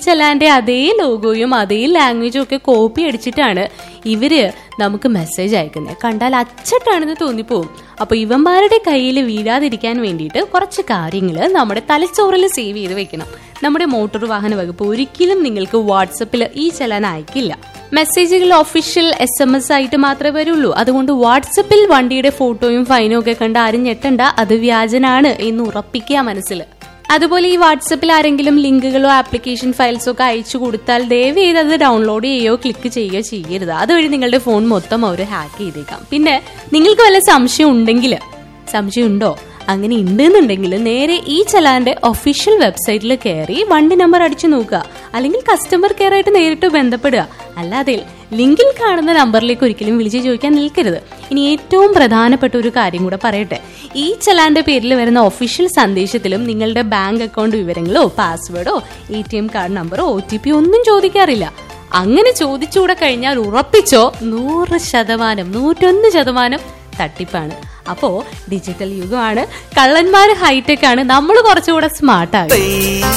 ചലാന്റെ അതേ ലോഗോയും അതേ ലാംഗ്വേജും ഒക്കെ കോപ്പി അടിച്ചിട്ടാണ് ഇവര് നമുക്ക് മെസ്സേജ് അയക്കുന്നത് കണ്ടാൽ അച്ചട്ടാണെന്ന് തോന്നിപ്പോവും അപ്പൊ ഇവന്മാരുടെ കയ്യിൽ വീഴാതിരിക്കാൻ വേണ്ടിയിട്ട് കുറച്ച് കാര്യങ്ങൾ നമ്മുടെ തലച്ചോറിൽ സേവ് ചെയ്ത് വെക്കണം നമ്മുടെ മോട്ടോർ വാഹന വകുപ്പ് ഒരിക്കലും നിങ്ങൾക്ക് വാട്സപ്പിൽ ഈ ചലാൻ അയക്കില്ല മെസ്സേജുകൾ ഒഫീഷ്യൽ എസ് എം എസ് ആയിട്ട് മാത്രമേ വരുള്ളൂ അതുകൊണ്ട് വാട്സപ്പിൽ വണ്ടിയുടെ ഫോട്ടോയും ഫൈനും ഒക്കെ കണ്ട് ആരും ഞെട്ടണ്ട അത് വ്യാജനാണ് എന്ന് ഉറപ്പിക്കുക മനസ്സിൽ അതുപോലെ ഈ വാട്സപ്പിൽ ആരെങ്കിലും ലിങ്കുകളോ ആപ്ലിക്കേഷൻ ഫയൽസോ ഒക്കെ അയച്ചു കൊടുത്താൽ ദയവ് ചെയ്ത് അത് ഡൗൺലോഡ് ചെയ്യുകയോ ക്ലിക്ക് ചെയ്യുകയോ ചെയ്യരുത് അതുവഴി നിങ്ങളുടെ ഫോൺ മൊത്തം അവർ ഹാക്ക് ചെയ്തേക്കാം പിന്നെ നിങ്ങൾക്ക് വല്ല സംശയം ഉണ്ടെങ്കിൽ സംശയം ഉണ്ടോ അങ്ങനെ ഉണ്ടെന്നുണ്ടെങ്കിൽ നേരെ ഈ ചലാന്റെ ഒഫീഷ്യൽ വെബ്സൈറ്റിൽ കയറി വണ്ടി നമ്പർ അടിച്ചു നോക്കുക അല്ലെങ്കിൽ കസ്റ്റമർ കെയർ ആയിട്ട് നേരിട്ട് ബന്ധപ്പെടുക അല്ലാതെ ലിങ്കിൽ കാണുന്ന നമ്പറിലേക്ക് ഒരിക്കലും വിളിച്ച് ചോദിക്കാൻ നിൽക്കരുത് ഇനി ഏറ്റവും പ്രധാനപ്പെട്ട ഒരു കാര്യം കൂടെ പറയട്ടെ ഈ ചലാന്റെ പേരിൽ വരുന്ന ഒഫീഷ്യൽ സന്ദേശത്തിലും നിങ്ങളുടെ ബാങ്ക് അക്കൗണ്ട് വിവരങ്ങളോ പാസ്വേഡോ എ ടി എം കാർഡ് നമ്പറോ ഒ ടി പി ഒന്നും ചോദിക്കാറില്ല അങ്ങനെ ചോദിച്ചുകൂടെ കഴിഞ്ഞാൽ ഉറപ്പിച്ചോ നൂറ് ശതമാനം നൂറ്റൊന്ന് ശതമാനം തട്ടിപ്പാണ് അപ്പോ ഡിജിറ്റൽ യുഗമാണ് കള്ളന്മാര് ഹൈടെക് ആണ് നമ്മൾ കുറച്ചുകൂടെ സ്മാർട്ട് ആകും